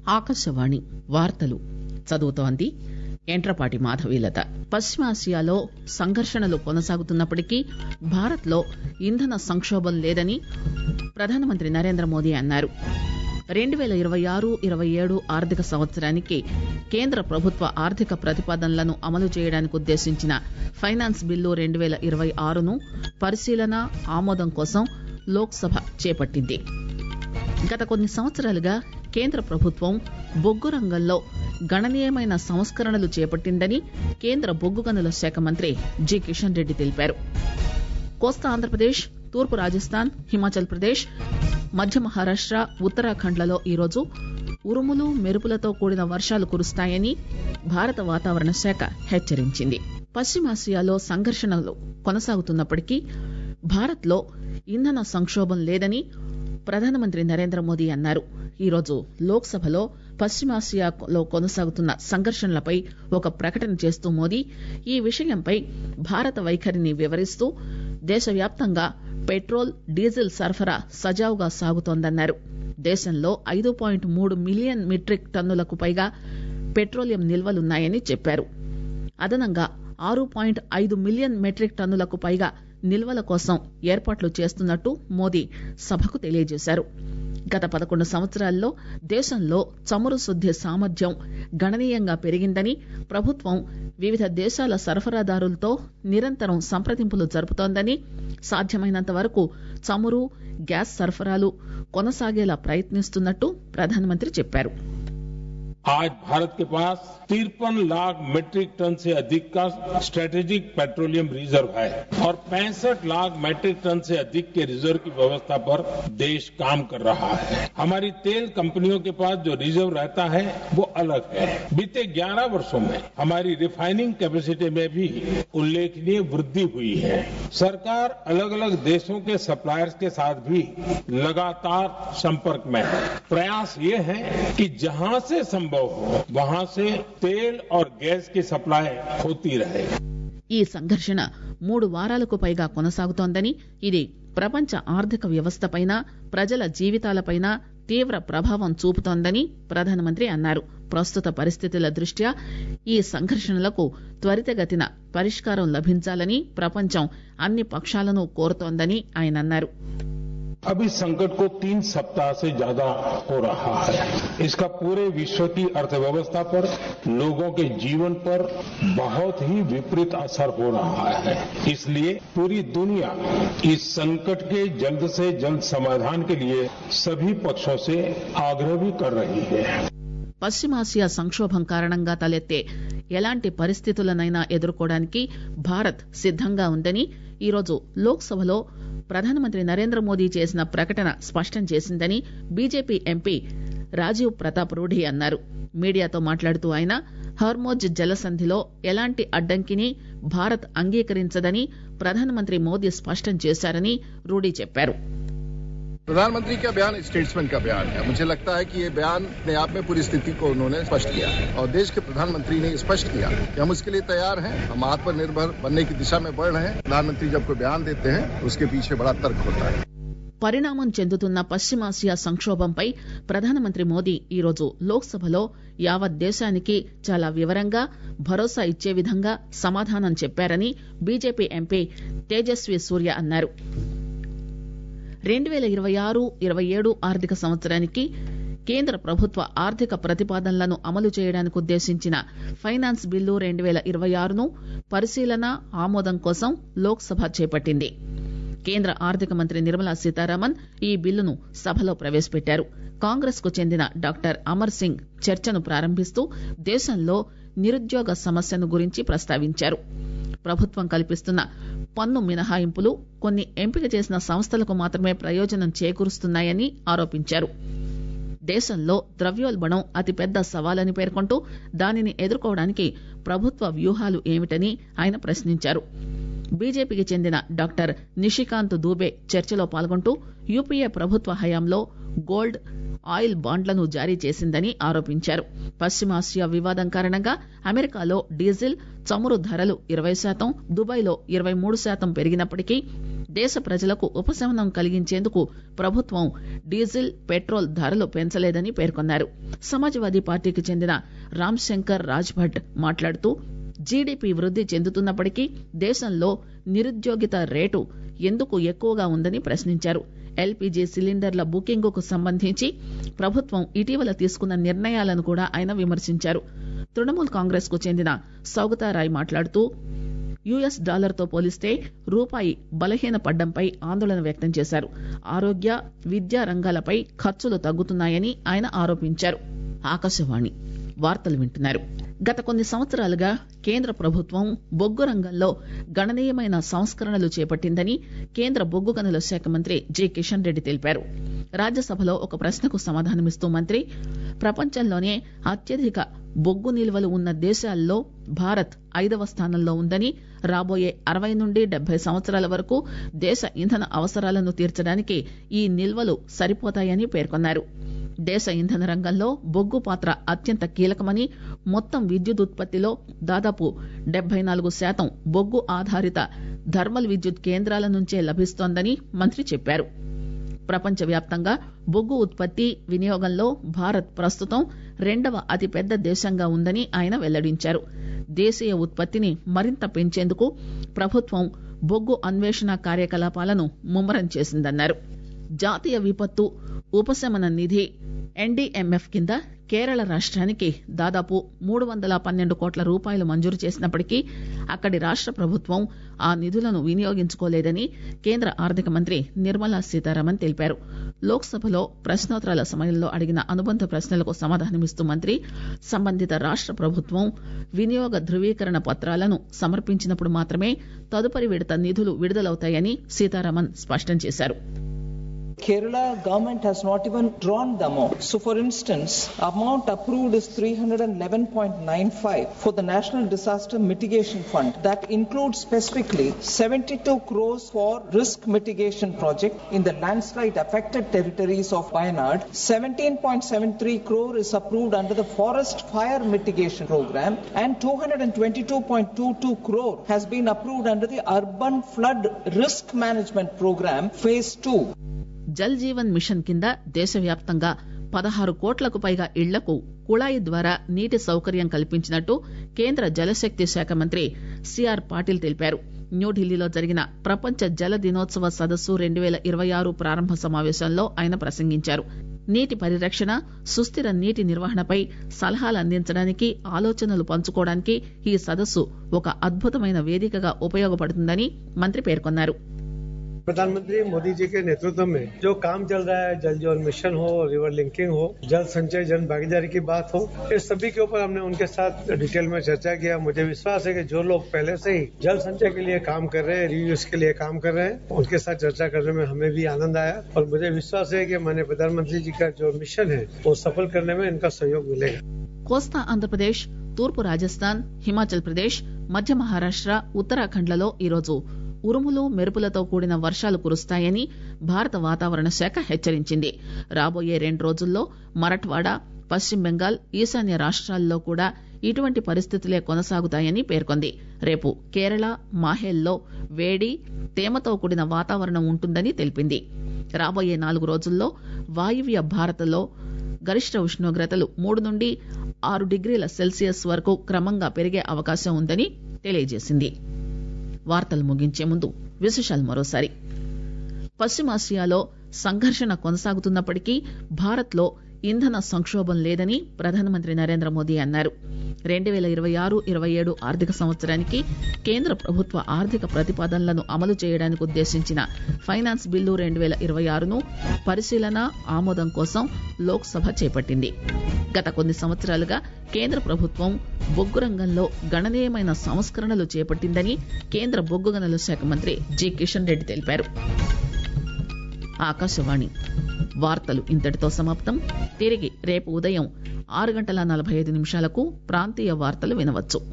ఆకాశవాణి వార్తలు చదువుతోంది ఎంట్రపాటి మాధవీలత పశ్చిమాసియాలో సంఘర్షణలు కొనసాగుతున్నప్పటికీ భారత్ లో ఇంధన సంకోభం లేదని ప్రధానమంత్రి నరేంద్ర మోదీ అన్నారు రెండు పేల ఇరవై ఆరు ఇరవై ఏడు ఆర్థిక సంవత్సరానికి కేంద్ర ప్రభుత్వ ఆర్థిక ప్రతిపాదనలను అమలు చేయడానికి ఉద్దేశించిన ఫైనాన్స్ బిల్లు రెండు పేల ఇరవై ఆరును పరిశీలన ఆమోదం కోసం లోక్ సభ చేపట్టింది గత కొన్ని సంవత్సరాలుగా కేంద్ర ప్రభుత్వం బొగ్గు రంగంలో గణనీయమైన సంస్కరణలు చేపట్టిందని కేంద్ర బొగ్గు గనుల శాఖ మంత్రి జి కిషన్ రెడ్డి తెలిపారు కోస్తా ఆంధ్రప్రదేశ్ తూర్పు రాజస్థాన్ హిమాచల్ ప్రదేశ్ మధ్య మహారాష్ట ఉత్తరాఖండ్లలో ఈరోజు ఉరుములు మెరుపులతో కూడిన వర్షాలు కురుస్తాయని భారత వాతావరణ శాఖ హెచ్చరించింది పశ్చిమాసియాలో సంఘర్షణలు కొనసాగుతున్నప్పటికీ భారత్ లో ఇంధన సంకోభం లేదని ప్రధానమంత్రి నరేంద్ర మోదీ అన్నారు ఈరోజు లోక్ సభలో పశ్చిమాసియాలో కొనసాగుతున్న సంఘర్షణలపై ఒక ప్రకటన చేస్తూ మోదీ ఈ విషయంపై భారత వైఖరిని వివరిస్తూ దేశవ్యాప్తంగా పెట్రోల్ డీజిల్ సరఫరా సజావుగా సాగుతోందన్నారు దేశంలో ఐదు పాయింట్ మూడు మిలియన్ మెట్రిక్ టన్నులకు పైగా పెట్రోలియం నిల్వలున్నాయని చెప్పారు అదనంగా ఆరు పాయింట్ ఐదు మిలియన్ మెట్రిక్ టన్నులకు పైగా నిల్వల కోసం ఏర్పాట్లు చేస్తున్నట్టు మోదీ సభకు తెలియజేశారు గత పదకొండు సంవత్సరాల్లో దేశంలో చమురు శుద్ది సామర్థ్యం గణనీయంగా పెరిగిందని ప్రభుత్వం వివిధ దేశాల సరఫరాదారులతో నిరంతరం సంప్రదింపులు జరుపుతోందని సాధ్యమైనంత వరకు చమురు గ్యాస్ సరఫరాలు కొనసాగేలా ప్రయత్నిస్తున్నట్టు ప్రధానమంత్రి చెప్పారు आज भारत के पास तिरपन लाख मीट्रिक टन से अधिक का स्ट्रेटेजिक पेट्रोलियम रिजर्व है और पैंसठ लाख मीट्रिक टन से अधिक के रिजर्व की व्यवस्था पर देश काम कर रहा है हमारी तेल कंपनियों के पास जो रिजर्व रहता है वो अलग है बीते 11 वर्षों में हमारी रिफाइनिंग कैपेसिटी में भी उल्लेखनीय वृद्धि हुई है सरकार अलग अलग देशों के सप्लायर्स के साथ भी लगातार संपर्क में है प्रयास ये है कि जहां से संभव हो वहां से तेल और गैस की सप्लाई होती रहे ఈ సంఘర్షణ మూడు వారాలకు పైగా కొనసాగుతోందని ఇది ప్రపంచ ఆర్థిక వ్యవస్థపైన ప్రజల జీవితాలపైన తీవ్ర ప్రభావం చూపుతోందని ప్రధానమంత్రి అన్నారు ప్రస్తుత పరిస్థితుల దృష్ట్యా ఈ సంఘర్షణలకు త్వరితగతిన పరిష్కారం లభించాలని ప్రపంచం అన్ని పక్షాలను కోరుతోందని ఆయన అన్నారు अभी संकट को तीन सप्ताह से ज्यादा हो रहा है इसका पूरे विश्व की अर्थव्यवस्था पर लोगों के जीवन पर बहुत ही विपरीत असर हो रहा है इसलिए पूरी दुनिया इस संकट के जल्द से जल्द समाधान के लिए सभी पक्षों से आग्रह भी कर रही है పశ్చిమాసియా సంక్షోభం కారణంగా తలెత్తే ఎలాంటి పరిస్థితులనైనా ఎదుర్కోవడానికి భారత్ సిద్దంగా ఉందని ఈరోజు లోక్ సభలో ప్రధానమంత్రి నరేంద్ర మోదీ చేసిన ప్రకటన స్పష్టం చేసిందని బీజేపీ ఎంపీ రాజీవ్ ప్రతాప్ రూఢి అన్నారు మీడియాతో మాట్లాడుతూ ఆయన హర్మోజ్ జలసంధిలో ఎలాంటి అడ్డంకిని భారత్ అంగీకరించదని ప్రధానమంత్రి మోదీ స్పష్టం చేశారని రూఢి చెప్పారు प्रधानमंत्री का बयान स्टेट्समैन का बयान है मुझे लगता है कि ये बयान अपने आप में पूरी स्थिति को उन्होंने स्पष्ट किया और देश के प्रधानमंत्री ने स्पष्ट किया कि हम उसके लिए तैयार हैं हम आत्मनिर्भर बनने की दिशा में बढ़ रहे हैं प्रधानमंत्री जब कोई बयान देते हैं उसके पीछे बड़ा तर्क होता है పరిణామం చెందుతున్న పశ్చిమాసియా సంక్షోభంపై ప్రధానమంత్రి మోదీ ఈరోజు లోక్ సభలో యావత్ దేశానికి చాలా వివరంగా భరోసా ఇచ్చే విధంగా సమాధానం చెప్పారని బీజేపీ ఎంపీ తేజస్వి సూర్య అన్నారు రెండు పేల ఇరవై ఆరు ఇరవై ఏడు ఆర్థిక సంవత్సరానికి కేంద్ర ప్రభుత్వ ఆర్థిక ప్రతిపాదనలను అమలు చేయడానికి ఉద్దేశించిన ఫైనాన్స్ బిల్లు రెండు పేల ఇరవై ఆరును పరిశీలన ఆమోదం కోసం లోక్ సభ చేపట్టింది కేంద్ర ఆర్థిక మంత్రి నిర్మలా సీతారామన్ ఈ బిల్లును సభలో ప్రవేశపెట్టారు కాంగ్రెస్ కు చెందిన డాక్టర్ అమర్ సింగ్ చర్చను ప్రారంభిస్తూ దేశంలో నిరుద్యోగ సమస్యను గురించి ప్రస్తావించారు ప్రభుత్వం కల్పిస్తున్న పన్ను మినహాయింపులు కొన్ని ఎంపిక చేసిన సంస్థలకు మాత్రమే ప్రయోజనం చేకూరుస్తున్నాయని ఆరోపించారు దేశంలో ద్రవ్యోల్బణం అతిపెద్ద సవాలని పేర్కొంటూ దానిని ఎదుర్కోవడానికి ప్రభుత్వ వ్యూహాలు ఏమిటని ఆయన ప్రశ్నించారు బీజేపీకి చెందిన డాక్టర్ నిషికాంత్ దూబే చర్చలో పాల్గొంటూ యూపీఏ ప్రభుత్వ హయాంలో గోల్డ్ ఆయిల్ బాండ్లను జారీ చేసిందని ఆరోపించారు పశ్చిమాసియా వివాదం కారణంగా అమెరికాలో డీజిల్ చమురు ధరలు ఇరవై శాతం దుబాయ్లో ఇరవై మూడు శాతం పెరిగినప్పటికీ దేశ ప్రజలకు ఉపశమనం కలిగించేందుకు ప్రభుత్వం డీజిల్ పెట్రోల్ ధరలు పెంచలేదని పేర్కొన్నారు సమాజ్వాదీ పార్టీకి చెందిన రామ్ శంకర్ రాజ్భట్ మాట్లాడుతూ జీడీపీ వృద్ది చెందుతున్నప్పటికీ దేశంలో నిరుద్యోగిత రేటు ఎందుకు ఎక్కువగా ఉందని ప్రశ్నించారు ఎల్పీజీ సిలిండర్ల బుకింగ్ కు సంబంధించి ప్రభుత్వం ఇటీవల తీసుకున్న నిర్ణయాలను కూడా ఆయన విమర్శించారు తృణమూల్ కాంగ్రెస్ కు చెందిన సౌగతారాయ్ మాట్లాడుతూ యుఎస్ డాలర్ తో పోలిస్తే రూపాయి బలహీనపడ్డంపై ఆందోళన వ్యక్తం చేశారు ఆరోగ్య విద్యా రంగాలపై ఖర్చులు తగ్గుతున్నాయని ఆయన ఆరోపించారు ఆకాశవాణి వార్తలు వింటున్నారు గత కొన్ని సంవత్సరాలుగా కేంద్ర ప్రభుత్వం బొగ్గు రంగంలో గణనీయమైన సంస్కరణలు చేపట్టిందని కేంద్ర బొగ్గు గనుల శాఖ మంత్రి జి కిషన్ రెడ్డి తెలిపారు రాజ్యసభలో ఒక ప్రశ్నకు సమాధానమిస్తూ మంత్రి ప్రపంచంలోనే అత్యధిక బొగ్గు నిల్వలు ఉన్న దేశాల్లో భారత్ ఐదవ స్థానంలో ఉందని రాబోయే అరవై నుండి డెబ్బై సంవత్సరాల వరకు దేశ ఇంధన అవసరాలను తీర్చడానికి ఈ నిల్వలు సరిపోతాయని పేర్కొన్నారు దేశ ఇంధన రంగంలో బొగ్గు పాత్ర అత్యంత కీలకమని మొత్తం విద్యుత్ ఉత్పత్తిలో దాదాపు డెబ్బై నాలుగు శాతం బొగ్గు ఆధారిత థర్మల్ విద్యుత్ కేంద్రాల నుంచే లభిస్తోందని మంత్రి చెప్పారు ప్రపంచవ్యాప్తంగా బొగ్గు ఉత్పత్తి వినియోగంలో భారత్ ప్రస్తుతం రెండవ అతిపెద్ద దేశంగా ఉందని ఆయన వెల్లడించారు దేశీయ ఉత్పత్తిని మరింత పెంచేందుకు ప్రభుత్వం బొగ్గు అన్వేషణ కార్యకలాపాలను ముమ్మరం చేసిందన్నారు జాతీయ విపత్తు ఉపశమన నిధి ఎన్డీఎంఎఫ్ కింద కేరళ రాష్ట్రానికి దాదాపు మూడు వందల పన్నెండు కోట్ల రూపాయలు మంజూరు చేసినప్పటికీ అక్కడి రాష్ట ప్రభుత్వం ఆ నిధులను వినియోగించుకోలేదని కేంద్ర ఆర్థిక మంత్రి నిర్మలా సీతారామన్ తెలిపారు లోక్సభలో ప్రశ్నోత్తరాల సమయంలో అడిగిన అనుబంధ ప్రశ్నలకు సమాధానమిస్తూ మంత్రి సంబంధిత రాష్ట ప్రభుత్వం వినియోగ ధృవీకరణ పత్రాలను సమర్పించినప్పుడు మాత్రమే తదుపరి విడత నిధులు విడుదలవుతాయని సీతారామన్ స్పష్టం చేశారు Kerala government has not even drawn the amount. So for instance, amount approved is 311.95 for the National Disaster Mitigation Fund. That includes specifically 72 crores for risk mitigation project in the landslide affected territories of Wayanad. 17.73 crore is approved under the forest fire mitigation program and 222.22 crore has been approved under the urban flood risk management program phase 2. Jal Jeevan mission కింద దేశవ్యాప్తంగా పదహారు కోట్లకు పైగా ఇళ్లకు కుళాయి ద్వారా నీటి సౌకర్యం కల్పించినట్టు కేంద్ర జలశక్తి శాఖ మంత్రి సిఆర్ పాటిల్ తెలిపారు న్యూఢిల్లీలో జరిగిన ప్రపంచ జల దినోత్సవ సదస్సు రెండు పేల ఇరవై ఆరు ప్రారంభ సమావేశంలో ఆయన ప్రసంగించారు నీటి పరిరక్షణ సుస్థిర నీటి నిర్వహణపై సలహాలు అందించడానికి ఆలోచనలు పంచుకోవడానికి ఈ సదస్సు ఒక అద్భుతమైన వేదికగా ఉపయోగపడుతుందని మంత్రి పేర్కొన్నారు प्रधानमंत्री मोदी जी के नेतृत्व में जो काम चल रहा है जल जीवन मिशन हो रिवर लिंकिंग हो जल संचय जन भागीदारी की बात हो इस सभी के ऊपर हमने उनके साथ डिटेल में चर्चा किया मुझे विश्वास है कि जो लोग पहले से ही जल संचय के लिए काम कर रहे हैं रीयूज के लिए काम कर रहे हैं उनके साथ चर्चा करने में हमें भी आनंद आया और मुझे विश्वास है कि माननीय प्रधानमंत्री जी का जो मिशन है वो सफल करने में इनका सहयोग मिलेगा కోస్తా ఆంధ్రప్రదేశ్ తూర్పు రాజస్థాన్ హిమాచల్ ప్రదేశ్ మధ్య మహారాష్ట ఉత్తరాఖండ్లలో ఈరోజు ఉరుములు మెరుపులతో కూడిన వర్షాలు కురుస్తాయని భారత వాతావరణ శాఖ హెచ్చరించింది రాబోయే రెండు రోజుల్లో మరఠ్వాడా పశ్చిమ బెంగాల్ ఈశాన్య రాష్ట్రాల్లో కూడా ఇటువంటి పరిస్థితులే కొనసాగుతాయని పేర్కొంది రేపు కేరళ మాహేల్లో వేడి తేమతో కూడిన వాతావరణం ఉంటుందని తెలిపింది రాబోయే నాలుగు రోజుల్లో వాయువ్య భారత్లో గరిష్ట ఉష్ణోగ్రతలు మూడు నుండి ఆరు డిగ్రీల సెల్సియస్ వరకు క్రమంగా పెరిగే అవకాశం ఉందని తెలియజేసింది వార్తలు ముగించే ముందు విశేషాలు మరోసారి పశ్చిమాసియాలో సంఘర్షణ కొనసాగుతున్నప్పటికీ భారత్ లో ఇంధన సంక్షోభం లేదని ప్రధానమంత్రి నరేంద్ర మోదీ అన్నారు రెండు పేల ఇరవై ఆరు ఇరవై ఏడు ఆర్థిక సంవత్సరానికి కేంద్ర ప్రభుత్వ ఆర్థిక ప్రతిపాదనలను అమలు చేయడానికి ఉద్దేశించిన ఫైనాన్స్ బిల్లు రెండు పేల ఇరవై ఆరును పరిశీలన ఆమోదం కోసం లోక్సభ చేపట్టింది గత కొన్ని సంవత్సరాలుగా కేంద్ర ప్రభుత్వం బొగ్గు రంగంలో గణనీయమైన సంస్కరణలు చేపట్టిందని కేంద్ర బొగ్గు గనుల శాఖ మంత్రి జి కిషన్ రెడ్డి తెలిపారు ఆకాశవాణి వార్తలు ఇంతటితో సమాప్తం తిరిగి రేపు ఉదయం ఆరు గంటల నలభై ఐదు నిమిషాలకు ప్రాంతీయ వార్తలు వినవచ్చు